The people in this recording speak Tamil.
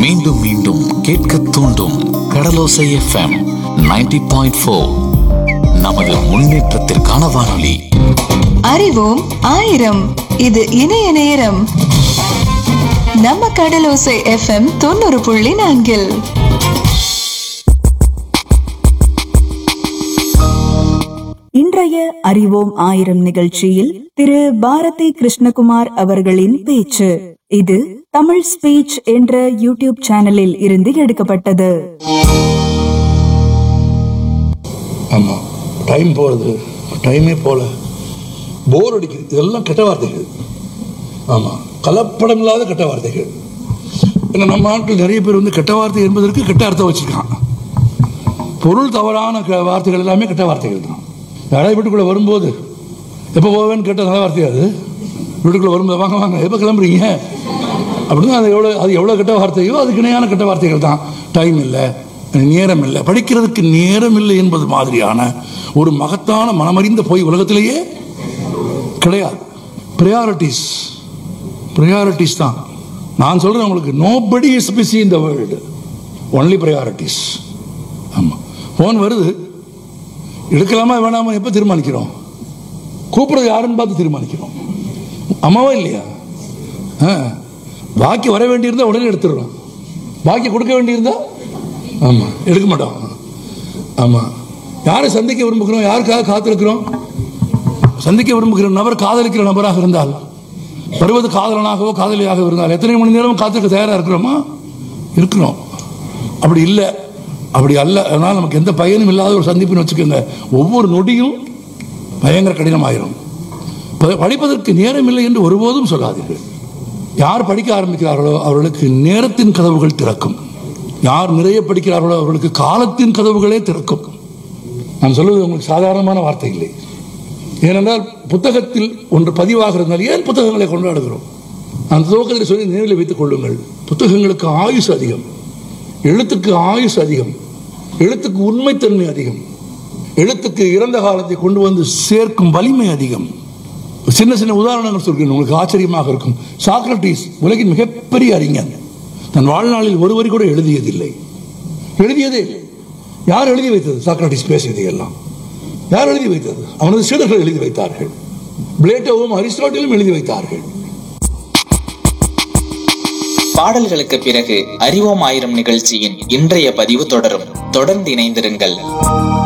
மீண்டும் மீண்டும் கேட்க தூண்டும் கடலோசை எஃப்எம் 90.4 பாயிண்ட் ஃபோர் நமது முன்னேற்றத்திற்கான வானொலி அறிவோம் ஆயிரம் இது இணைய நேரம் நம்ம கடலோசை எஃப்எம் தொண்ணூறு புள்ளி நான்கில் இன்றைய அறிவோம் ஆயிரம் நிகழ்ச்சியில் திரு பாரதி கிருஷ்ணகுமார் அவர்களின் பேச்சு இது தமிழ் ஸ்பீச் என்ற யூடியூப் சேனலில் இருந்து எடுக்கப்பட்டது ஆமாம் டைம் போகிறது டைமே போகல போர் அடிக்குது இதெல்லாம் கெட்ட வார்த்தைகள் ஆமாம் கலப்படம் இல்லாத கெட்ட வார்த்தைகள் ஏன்னா நம்ம ஆட்கள் நிறைய பேர் வந்து கெட்ட வார்த்தை என்பதற்கு கெட்ட அர்த்தம் வச்சுருக்கான் பொருள் தவறான க- வார்த்தைகள் எல்லாமே கெட்ட வார்த்தைகள் தான் யாராவது வீட்டுக்குள்ளே வரும்போது எப்போ போவேன்னு கேட்ட நல்ல வார்த்தையா அது வீட்டுக்குள்ளே வரும்போது வாங்க வாங்க எப்போ கிளம்புறீங்க அப்படின்னு அது எவ்வளோ அது எவ்வளோ கெட்ட வார்த்தையோ அதுக்கு இணையான கெட்ட வார்த்தைகள் தான் டைம் இல்லை நேரம் இல்லை படிக்கிறதுக்கு நேரம் இல்லை என்பது மாதிரியான ஒரு மகத்தான மனமறிந்த போய் உலகத்திலேயே கிடையாது ப்ரையாரிட்டிஸ் ப்ரையாரிட்டிஸ் தான் நான் சொல்கிறேன் உங்களுக்கு நோபடி இஸ் பிஸி இந்த வேர்ல்டு ஒன்லி ப்ரையாரிட்டிஸ் ஆமாம் ஃபோன் வருது எடுக்கலாமா வேணாமா எப்போ தீர்மானிக்கிறோம் கூப்பிடுறது யாருன்னு பார்த்து தீர்மானிக்கிறோம் அம்மாவா இல்லையா ஆ பாக்கி வர வேண்டியிருந்தா உடனே எடுத்துடுறோம் பாக்கி கொடுக்க வேண்டியிருந்தா ஆமாம் எடுக்க மாட்டோம் ஆமாம் யாரை சந்திக்க விரும்புகிறோம் யாருக்காக காத்திருக்கிறோம் சந்திக்க விரும்புகிற நபர் காதலிக்கிற நபராக இருந்தால் வருவது காதலனாகவோ காதலியாக இருந்தால் எத்தனை மணி நேரம் காத்திருக்க தயாராக இருக்கிறோமா இருக்கிறோம் அப்படி இல்லை அப்படி அல்ல அதனால் நமக்கு எந்த பயனும் இல்லாத ஒரு சந்திப்புன்னு வச்சுக்கோங்க ஒவ்வொரு நொடியும் பயங்கர கடினமாயிரும் ப- படிப்பதற்கு நேரம் இல்லை என்று ஒருபோதும் சொல்லாதீர்கள் யார் படிக்க ஆரம்பிக்கிறார்களோ அவர்களுக்கு நேரத்தின் கதவுகள் திறக்கும் யார் நிறைய படிக்கிறார்களோ அவர்களுக்கு காலத்தின் கதவுகளே திறக்கும் நான் சொல்வது உங்களுக்கு சாதாரணமான வார்த்தை இல்லை ஏனென்றால் புத்தகத்தில் ஒன்று பதிவாகிறதுனால ஏன் புத்தகங்களை கொண்டாடுகிறோம் அந்த துவக்கத்தில் சொல்லி நினைவில் வைத்துக் கொள்ளுங்கள் புத்தகங்களுக்கு ஆயுசு அதிகம் எழுத்துக்கு ஆயுசு அதிகம் எழுத்துக்கு உண்மைத்தன்மை அதிகம் எழுத்துக்கு இறந்த காலத்தை கொண்டு வந்து சேர்க்கும் வலிமை அதிகம் சின்ன சின்ன உதாரணங்கள் சொல்கிறேன் உங்களுக்கு ஆச்சரியமாக இருக்கும் சாக்ரட்டிஸ் உலகின் மிகப்பெரிய அறிஞர் தன் வாழ்நாளில் ஒரு வரி கூட எழுதியதில்லை எழுதியதே இல்லை யார் எழுதி வைத்தது சாக்ரட்டிஸ் பேசியதை எல்லாம் யார் எழுதி வைத்தது அவனது சீடர்கள் எழுதி வைத்தார்கள் பிளேட்டோவும் அரிஸ்டாட்டிலும் எழுதி வைத்தார்கள் பாடல்களுக்கு பிறகு அறிவோம் ஆயிரம் நிகழ்ச்சியின் இன்றைய பதிவு தொடரும் தொடர்ந்து இணைந்திருங்கள்